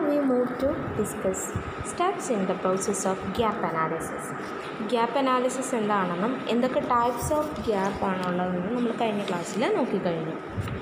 we move to discuss steps in the process of gap analysis. Gap analysis എന്താണെന്നും എന്തൊക്കെ types of gap ആണുള്ളതെന്നും നമ്മൾ കഴിഞ്ഞ ക്ലാസ്സിൽ നോക്കിക്കഴിഞ്ഞു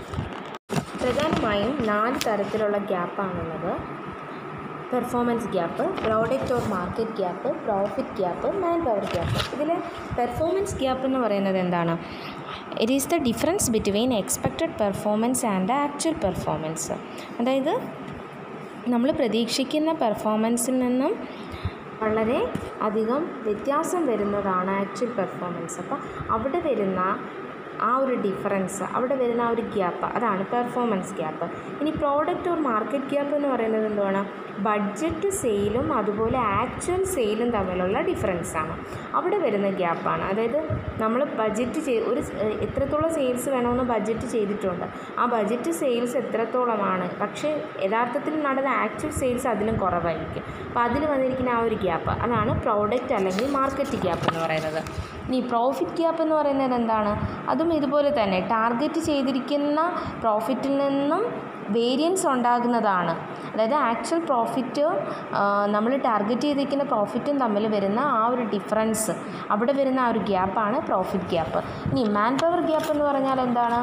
പ്രധാനമായും നാല് തരത്തിലുള്ള ഗ്യാപ്പാണുള്ളത് performance gap product or market gap profit gap man power gap ഇതിൽ പെർഫോമൻസ് ഗ്യാപ്പ് എന്ന് പറയുന്നത് എന്താണ് it is the difference between expected performance and actual performance അതായത് നമ്മൾ പ്രതീക്ഷിക്കുന്ന പെർഫോമൻസിൽ നിന്നും വളരെ അധികം വ്യത്യാസം വരുന്നതാണ് ആക്ച്വൽ പെർഫോമൻസ് അപ്പോൾ അവിടെ വരുന്ന ആ ഒരു ഡിഫറൻസ് അവിടെ വരുന്ന ആ ഒരു ഗ്യാപ്പ് അതാണ് പെർഫോമൻസ് ഗ്യാപ്പ് ഇനി പ്രോഡക്റ്റ് ഓർ മാർക്കറ്റ് ഗ്യാപ്പ് എന്ന് പറയുന്നത് എന്തുവാണ് ബഡ്ജറ്റ് സെയിലും അതുപോലെ ആക്ച്വൽ സെയിലും തമ്മിലുള്ള ഡിഫറൻസാണ് അവിടെ വരുന്ന ഗ്യാപ്പാണ് അതായത് നമ്മൾ ബഡ്ജറ്റ് ചെയ് ഒരു സ്- ഏഹ് എത്രത്തോളം സെയിൽസ് വേണമെന്ന് ബഡ്ജറ്റ് ചെയ്തിട്ടുണ്ട് ആ ബഡ്ജറ്റ് സെയിൽസ് എത്രത്തോളമാണ് പക്ഷേ യഥാർത്ഥത്തിൽ നടന്ന ആക്ച്വൽ സെയിൽസ് അതിലും കുറവായിരിക്കും അപ്പോൾ അതിൽ വന്നിരിക്കുന്ന ആ ഒരു ഗ്യാപ്പ് അതാണ് പ്രോഡക്റ്റ് അല്ലെങ്കിൽ മാർക്കറ്റ് ഗ്യാപ്പ് എന്ന് പറയുന്നത് ഇനി പ്രോഫിറ്റ് ഗ്യാപ്പ് എന്ന് പറയുന്നത് എന്താണ് അതും ഇതുപോലെ തന്നെ ടാർഗറ്റ് ചെയ്തിരിക്കുന്ന പ്രോഫിറ്റിൽ നിന്നും വേരിയൻസ് ഉണ്ടാകുന്നതാണ് അതായത് ആക്ച്വൽ പ്രോഫിറ്റ് നമ്മൾ ടാർഗറ്റ് ചെയ്തിരിക്കുന്ന പ്രോഫിറ്റും തമ്മിൽ വരുന്ന ആ ഒരു ഡിഫറൻസ് അവിടെ വരുന്ന ആ ഒരു ഗ്യാപ്പാണ് പ്രോഫിറ്റ് ഗ്യാപ്പ് ഇനി മാൻ പവർ ഗ്യാപ്പ് എന്ന് പറഞ്ഞാൽ എന്താണ്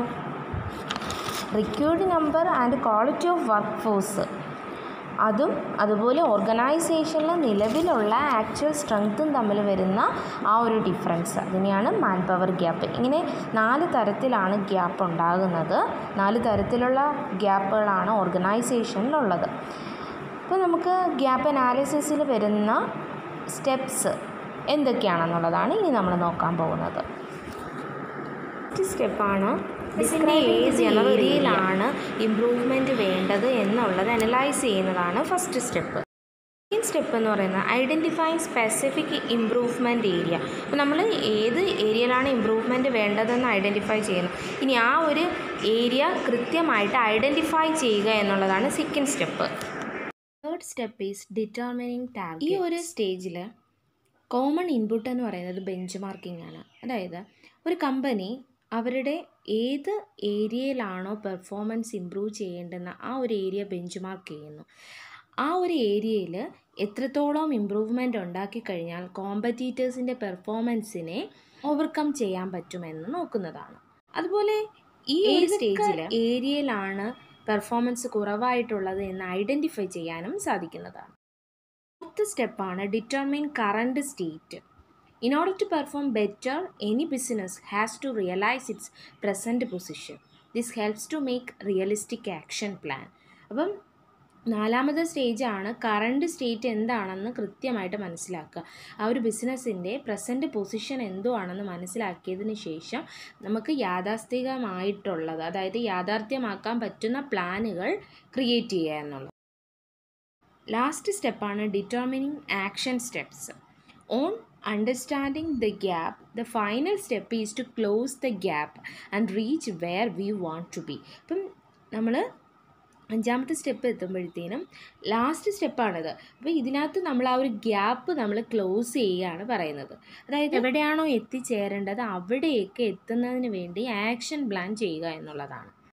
required number and quality of work force അതും അതുപോലെ ഓർഗനൈസേഷനിൽ നിലവിലുള്ള ആക്ച്വൽ സ്ട്രെങ്ത്തും തമ്മിൽ വരുന്ന ആ ഒരു ഡിഫറൻസ് അതിനെയാണ് മാൻ പവർ ഗ്യാപ്പ് ഇങ്ങനെ നാല് തരത്തിലാണ് ഗ്യാപ്പ് ഉണ്ടാകുന്നത് നാല് തരത്തിലുള്ള ഗ്യാപ്പുകളാണ് ഓർഗനൈസേഷനിലുള്ളത് അപ്പോൾ നമുക്ക് ഗ്യാപ്പ് അനാലിസിസിൽ വരുന്ന സ്റ്റെപ്സ് എന്തൊക്കെയാണെന്നുള്ളതാണ് ഇനി നമ്മൾ നോക്കാൻ പോകുന്നത് ഫസ്റ്റ് സ്റ്റെപ്പാണ് ഇതിൻ്റെ ഏത് ഏരിയയിലാണ് ഇമ്പ്രൂവ്മെൻറ്റ് വേണ്ടത് എന്നുള്ളത് അനലൈസ് ചെയ്യുന്നതാണ് ഫസ്റ്റ് സ്റ്റെപ്പ് സെക്കൻഡ് സ്റ്റെപ്പ് എന്ന് പറയുന്നത് ഐഡൻറ്റിഫൈങ് സ്പെസിഫിക് ഇമ്പ്രൂവ്മെൻറ്റ് ഏരിയ അപ്പോൾ നമ്മൾ ഏത് ഏരിയയിലാണ് ഇമ്പ്രൂവ്മെൻറ്റ് വേണ്ടതെന്ന് ഐഡൻറ്റിഫൈ ചെയ്യുന്നു ഇനി ആ ഒരു ഏരിയ കൃത്യമായിട്ട് ഐഡൻറ്റിഫൈ ചെയ്യുക എന്നുള്ളതാണ് second step third step is determining target ഈ ഒരു സ്റ്റേജിൽ കോമൺ ഇൻപുട്ട് എന്ന് പറയുന്നത് ബെഞ്ച് മാർക്കിംഗ് ആണ് അതായത് ഒരു കമ്പനി അവരുടെ ഏത് ഏരിയയിലാണോ പെർഫോമൻസ് ഇമ്പ്രൂവ് ചെയ്യേണ്ടുന്ന ആ ഒരു ഏരിയ ബെഞ്ച് മാർക്ക് ചെയ്യുന്നു ആ ഒരു ഏരിയയിൽ എത്രത്തോളം ഇമ്പ്രൂവ്മെൻ്റ് ഉണ്ടാക്കി കഴിഞ്ഞാൽ കോമ്പറ്റീറ്റേഴ്സിൻ്റെ പെർഫോമൻസിനെ ഓവർകം ചെയ്യാൻ പറ്റുമെന്ന് നോക്കുന്നതാണ് അതുപോലെ ഈ ഒരു സ്റ്റേജിൽ ഏരിയയിലാണ് പെർഫോമൻസ് കുറവായിട്ടുള്ളത് എന്ന് ഐഡൻറ്റിഫൈ ചെയ്യാനും സാധിക്കുന്നതാണ് ഫോർത്ത് സ്റ്റെപ്പാണ് determine current state in order to perform better any business has to realise its present position this helps to make realistic action plan അപ്പം നാലാമത്തെ സ്റ്റേജാണ് കറണ്ട് സ്റ്റേറ്റ് എന്താണെന്ന് കൃത്യമായിട്ട് മനസ്സിലാക്കുക ആ ഒരു ബിസിനസ്സിൻ്റെ പ്രസൻറ്റ് പൊസിഷൻ എന്തോ ആണെന്ന് മനസ്സിലാക്കിയതിന് ശേഷം നമുക്ക് യാഥാസ്ഥികമായിട്ടുള്ളത് അതായത് യാഥാർത്ഥ്യമാക്കാൻ പറ്റുന്ന പ്ലാനുകൾ ക്രിയേറ്റ് ചെയ്യുക എന്നുള്ളത് ലാസ്റ്റ് സ്റ്റെപ്പാണ് determining action steps on understanding the gap the final step is to close the gap and reach where we want to be അപ്പം നമ്മൾ അഞ്ചാമത്തെ സ്റ്റെപ്പ് എത്തുമ്പോഴത്തേനും ലാസ്റ്റ് സ്റ്റെപ്പാണിത് അപ്പോൾ ഇതിനകത്ത് നമ്മൾ ആ ഒരു ഗ്യാപ്പ് നമ്മൾ ക്ലോസ് ചെയ്യുകയാണ് പറയുന്നത് അതായത് എവിടെയാണോ എത്തിച്ചേരേണ്ടത് അവിടെയൊക്കെ എത്തുന്നതിന് വേണ്ടി ആക്ഷൻ പ്ലാൻ ചെയ്യുക എന്നുള്ളതാണ്